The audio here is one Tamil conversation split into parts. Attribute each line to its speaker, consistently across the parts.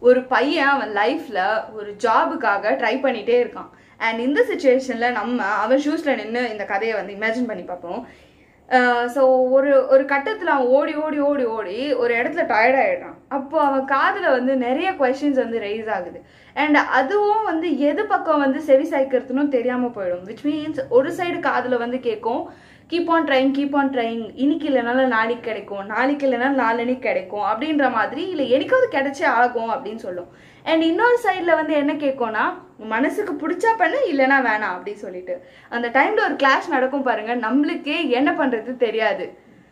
Speaker 1: ஒரு பையன் அவன் லைஃப்ல ஒரு ஜாபுக்காக ட்ரை பண்ணிட்டே இருக்கான் அண்ட் இந்த சுச்சுவேஷன்ல நம்ம அவன் ஷூஸ்ல நின்று இந்த கதையை வந்து இமேஜின் பண்ணி பார்ப்போம் ஸோ ஒரு ஒரு கட்டத்தில் அவன் ஓடி ஓடி ஓடி ஓடி ஒரு இடத்துல டயர்ட் ஆயிடுறான் அப்போ அவன் காதில் வந்து நிறைய கொஷின்ஸ் வந்து ரைஸ் ஆகுது அண்ட் அதுவும் வந்து எது பக்கம் வந்து செவி சாய்க்கிறதுனும் தெரியாமல் போயிடும் விச் மீன்ஸ் ஒரு சைடு காதில் வந்து கேட்கும் keep on trying keep on trying இன்னைக்கு இல்லைனாலும் நாளைக்கு கிடைக்கும் நாளைக்கு இல்லைனாலும் நாளன்னைக்கு கிடைக்கும் அப்படின்ற மாதிரி இல்லை எனக்காவது கிடைச்சே ஆகும் அப்படின்னு சொல்லும் அண்ட் இன்னொரு சைடில் வந்து என்ன கேட்கும்னா மனசுக்கு பிடிச்சா பண்ணு இல்லைனா வேணாம் அப்படின்னு சொல்லிட்டு அந்த டைம்ல ஒரு கிளாஷ் நடக்கும் பாருங்க நம்மளுக்கே என்ன பண்றது தெரியாது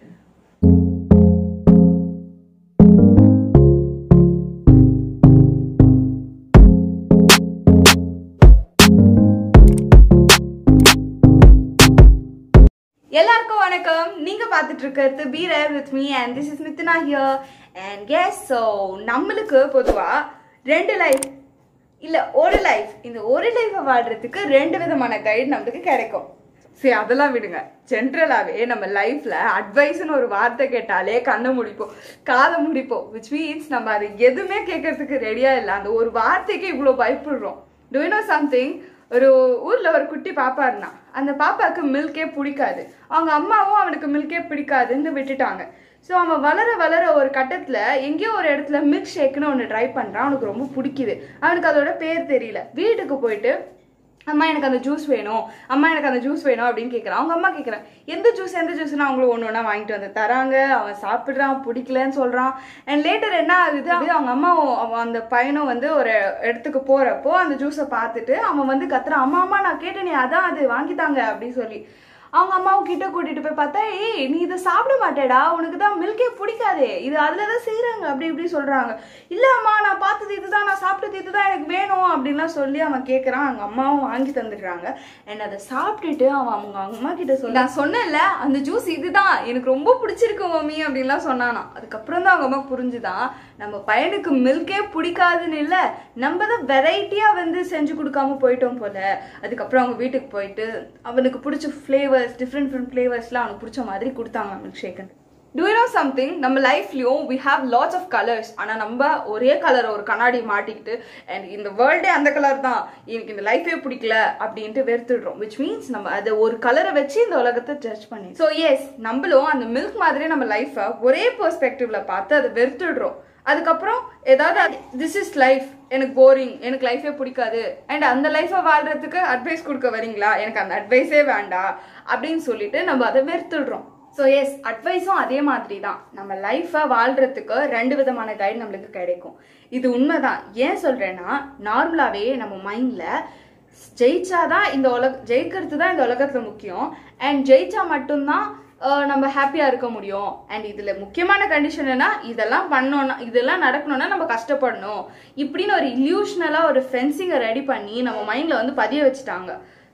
Speaker 1: எல்லாருக்கும் வணக்கம் நீங்க பார்த்துட்டு இருக்கிறது be rare with me and this is Mithna here and guess so நம்மளுக்கு பொதுவா ரெண்டு லைஃப் இல்ல ஒரு லைஃப் இந்த ஒரு லைஃபை வாழ்றதுக்கு ரெண்டு விதமான கைடு நம்மளுக்கு கிடைக்கும் சரி அதெல்லாம் விடுங்க ஜென்ரலாகவே நம்ம லைஃப்ல அட்வைஸ்னு ஒரு வார்த்தை கேட்டாலே கண்ணை முடிப்போம் காதை முடிப்போம் விச் மீன்ஸ் நம்ம அது எதுவுமே கேட்கறதுக்கு ரெடியா இல்லை அந்த ஒரு வார்த்தைக்கு இவ்வளோ பயப்படுறோம் டூ நோ சம்திங் ஒரு ஊர்ல ஒரு குட்டி பாப்பா இருந்தான் அந்த பாப்பாவுக்கு மில்கே பிடிக்காது அவங்க அம்மாவும் அவனுக்கு மில்கே பிடிக்காதுன்னு விட்டுட்டாங்க ஸோ அவன் வளர வளர ஒரு கட்டத்தில் எங்கேயோ ஒரு இடத்துல மில்க் ஷேக்னு ஒன்று ட்ரை பண்ணுறான் அவனுக்கு ரொம்ப பிடிக்குது அவனுக்கு அதோட பேர் தெரியல வீட்டுக்கு போயிட்டு அம்மா எனக்கு அந்த ஜூஸ் வேணும் அம்மா எனக்கு அந்த ஜூஸ் வேணும் அப்படின்னு கேட்குறான் அவங்க அம்மா கேட்குறான் எந்த ஜூஸ் எந்த ஜூஸ்னு அவங்களும் ஒன்று ஒன்றா வாங்கிட்டு வந்து தராங்க அவன் சாப்பிட்றான் பிடிக்கலன்னு சொல்கிறான் அண்ட் லேட்டர் என்ன ஆகுது அப்படியே அவங்க அம்மாவும் அவன் அந்த பையனும் வந்து ஒரு இடத்துக்கு போகிறப்போ அந்த ஜூஸை பார்த்துட்டு அவன் வந்து கத்துறான் அம்மா அம்மா நான் கேட்டேனே அதான் அது வாங்கித்தாங்க அப்படின்னு சொல்லி அவங்க அம்மாவும் கிட்ட கூட்டிட்டு போய் பார்த்தா ஏய் நீ இதை சாப்பிட மாட்டேடா உனக்கு தான் மில்கே பிடிக்காதே இது அதில் தான் செய்கிறாங்க அப்படி இப்படி சொல்கிறாங்க இல்லை அம்மா நான் பார்த்தது இதுதான் நான் சாப்பிட்டது இதுதான் எனக்கு வேணும் அப்படின்லாம் சொல்லி அவன் கேட்குறான் அவங்க அம்மாவும் வாங்கி தந்துடுறாங்க அண்ட் அதை சாப்பிட்டுட்டு அவன் அவங்க அம்மா கிட்ட சொல்லி நான் சொன்னேன்ல அந்த ஜூஸ் இதுதான் எனக்கு ரொம்ப பிடிச்சிருக்கு மம்மி அப்படின்லாம் சொன்னானா அதுக்கப்புறம் தான் அவங்க அம்மா புரிஞ்சுதான் நம்ம பையனுக்கு மில்கே பிடிக்காதுன்னு இல்லை நம்ம தான் வெரைட்டியாக வந்து செஞ்சு கொடுக்காம போயிட்டோம் போல அதுக்கப்புறம் அவங்க வீட்டுக்கு போயிட்டு அவனுக்கு பிடிச்ச ஃப்ளேவர்ஸ் டிஃப்ரெண்ட் டிஃப்ரெண்ட் ஃப்ளேவர்ஸ்லாம் அவனுக்கு பிடிச்ச மாதிரி கொடுத்தாங்க மில்க் ஷேக்குன்னு டூ யூ நோ சம்திங் நம்ம லைஃப்லயும் we have lots of colours ஆனால் நம்ம ஒரே கலர் ஒரு கண்ணாடி மாட்டிக்கிட்டு அண்ட் இந்த வேர்ல்டே அந்த கலர் தான் எனக்கு இந்த லைஃபே பிடிக்கல அப்படின்ட்டு வெறுத்துடுறோம் விச் மீன்ஸ் நம்ம அதை ஒரு கலரை வச்சு இந்த உலகத்தை ஜட்ஜ் பண்ணி ஸோ எஸ் நம்மளும் அந்த மில்க் மாதிரி நம்ம லைஃப்பை ஒரே பெர்ஸ்பெக்டிவ்ல பார்த்து அதை வெறுத்துடுறோம் அதுக்கப்புறம் ஏதாவது திஸ் இஸ் லைஃப் எனக்கு போரிங் எனக்கு லைஃபே பிடிக்காது அண்ட் அந்த லைஃப்பை வாழ்றதுக்கு அட்வைஸ் கொடுக்க வரீங்களா எனக்கு அந்த அட்வைஸே வேண்டாம் அப்படின்னு சொல்லிட்டு நம்ம அதை வெறுத்துடுறோம் ஸோ எஸ் அட்வைஸும் அதே மாதிரி தான் நம்ம லைஃப்பை வாழ்றதுக்கு ரெண்டு விதமான கைடு நம்மளுக்கு கிடைக்கும் இது உண்மைதான் ஏன் சொல்றேன்னா நார்மலாகவே நம்ம மைண்டில் ஜெயிச்சாதான் இந்த உலக ஜெயிக்கிறது தான் இந்த உலகத்தில் முக்கியம் அண்ட் ஜெயிச்சா மட்டும்தான் நம்ம ஹாப்பியாக இருக்க முடியும் அண்ட் இதில் முக்கியமான கண்டிஷன் என்ன இதெல்லாம் பண்ணோன்னா இதெல்லாம் நடக்கணும்னா நம்ம கஷ்டப்படணும் இப்படின்னு ஒரு இல்யூஷனலாக ஒரு ஃபென்சிங்கை ரெடி பண்ணி நம்ம மைண்டில் வந்து பதிய வச்சுட்டாங்க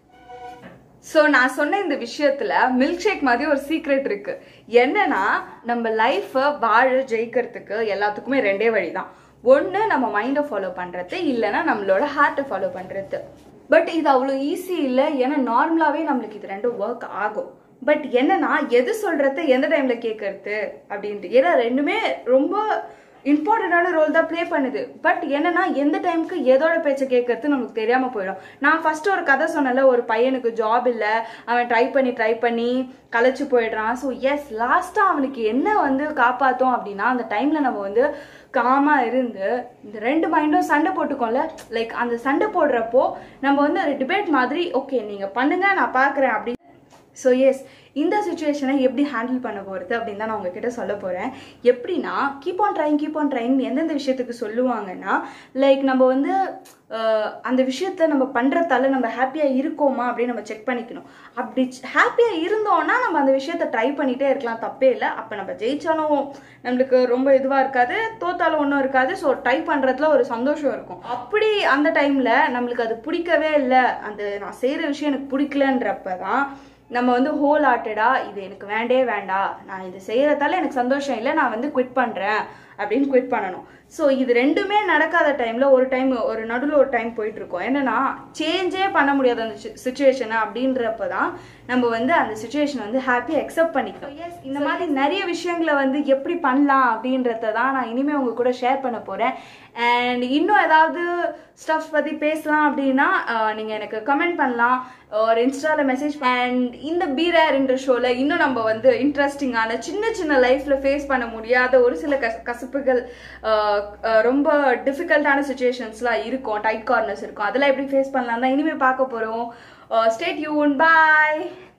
Speaker 1: ஸோ நான் சொன்ன இந்த விஷயத்துல மில்க் ஷேக் மாதிரி ஒரு சீக்ரெட் இருக்கு என்னன்னா நம்ம லைஃப்பை வாழ ஜெயிக்கிறதுக்கு எல்லாத்துக்குமே ரெண்டே வழி தான் ஒன்று நம்ம மைண்டை ஃபாலோ பண்ணுறது இல்லைன்னா நம்மளோட ஹார்ட்டை ஃபாலோ பண்ணுறது பட் இது அவ்வளோ ஈஸி இல்லை ஏன்னா நார்மலாகவே நம்மளுக்கு இது ரெண்டும் ஒர்க் ஆகும் பட் என்னன்னா எது சொல்றது எந்த டைம்ல கேட்கறது அப்படின்ட்டு ஏன்னா ரெண்டுமே ரொம்ப இம்பார்ட்டண்டான ரோல் தான் ப்ளே பண்ணுது பட் என்னன்னா எந்த டைமுக்கு எதோட பேச்சை கேட்கறது நமக்கு தெரியாம போயிடும் நான் ஃபர்ஸ்ட் ஒரு கதை சொன்னல ஒரு பையனுக்கு ஜாப் இல்லை அவன் ட்ரை பண்ணி ட்ரை பண்ணி களைச்சு போயிடுறான் ஸோ எஸ் லாஸ்ட்டாக அவனுக்கு என்ன வந்து காப்பாற்றும் அப்படின்னா அந்த டைமில் நம்ம வந்து காமாக இருந்து இந்த ரெண்டு மைண்டும் சண்டை போட்டுக்கோம்ல லைக் அந்த சண்டை போடுறப்போ நம்ம வந்து ஒரு டிபேட் மாதிரி ஓகே நீங்கள் பண்ணுங்க நான் பார்க்குறேன் அப்படி ஸோ எஸ் இந்த சுச்சுவேஷனை எப்படி ஹேண்டில் பண்ண போகிறது அப்படின்னு தான் நான் உங்ககிட்ட சொல்ல போகிறேன் எப்படின்னா keep on trying keep on trying எந்தெந்த விஷயத்துக்கு சொல்லுவாங்கன்னா லைக் நம்ம வந்து அந்த விஷயத்த நம்ம பண்ணுறதால நம்ம ஹாப்பியாக இருக்கோமா அப்படின்னு நம்ம செக் பண்ணிக்கணும் அப்படி ஹாப்பியாக இருந்தோம்னா நம்ம அந்த விஷயத்த ட்ரை பண்ணிகிட்டே இருக்கலாம் தப்பே இல்லை அப்போ நம்ம ஜெயிச்சாலும் நம்மளுக்கு ரொம்ப இதுவாக இருக்காது தோத்தாலும் ஒன்றும் இருக்காது ஸோ ட்ரை பண்ணுறதுல ஒரு சந்தோஷம் இருக்கும் அப்படி அந்த டைமில் நம்மளுக்கு அது பிடிக்கவே இல்லை அந்த நான் செய்கிற விஷயம் எனக்கு பிடிக்கலன்றப்ப தான் நம்ம வந்து ஹோல் ஹார்ட்டடா இது எனக்கு வேண்டே வேண்டாம் நான் இது செய்யறதால எனக்கு சந்தோஷம் இல்லை நான் வந்து குவிட் பண்றேன் அப்படின்னு குவிட் பண்ணணும் ஸோ இது ரெண்டுமே நடக்காத டைமில் ஒரு டைம் ஒரு நடுவில் ஒரு டைம் போயிட்டு இருக்கோம் என்னன்னா சேஞ்சே பண்ண முடியாத அந்த சுச்சுவேஷனை அப்படின்றப்ப தான் நம்ம வந்து அந்த சுச்சுவேஷனை வந்து ஹாப்பியாக அக்செப்ட் பண்ணிக்கணும் எஸ் இந்த மாதிரி நிறைய விஷயங்களை வந்து எப்படி பண்ணலாம் அப்படின்றத தான் நான் இனிமேல் உங்க கூட ஷேர் பண்ண போகிறேன் அண்ட் இன்னும் ஏதாவது ஸ்டஃப் பற்றி பேசலாம் அப்படின்னா நீங்கள் எனக்கு கமெண்ட் பண்ணலாம் ஒரு இன்ஸ்டாவில் மெசேஜ் அண்ட் இந்த பீரர் என்ற ஷோவில் இன்னும் நம்ம வந்து இன்ட்ரெஸ்டிங்கான சின்ன சின்ன லைஃப்பில் ஃபேஸ் பண்ண முடியாத ஒரு சில கச கசப்புகள் அஹ், அஹ், ரொம்ப டிஃபிகல்ட்டான சுச்சுவேஷன்ஸ்லாம் இருக்கும் டைட் கார்னர்ஸ் இருக்கும் அதெல்லாம் எப்படி ஃபேஸ் பண்ணலாம் தான் இனிமேல் பார்க்க போகிறோம் ஸ்டேட் யூன் பாய்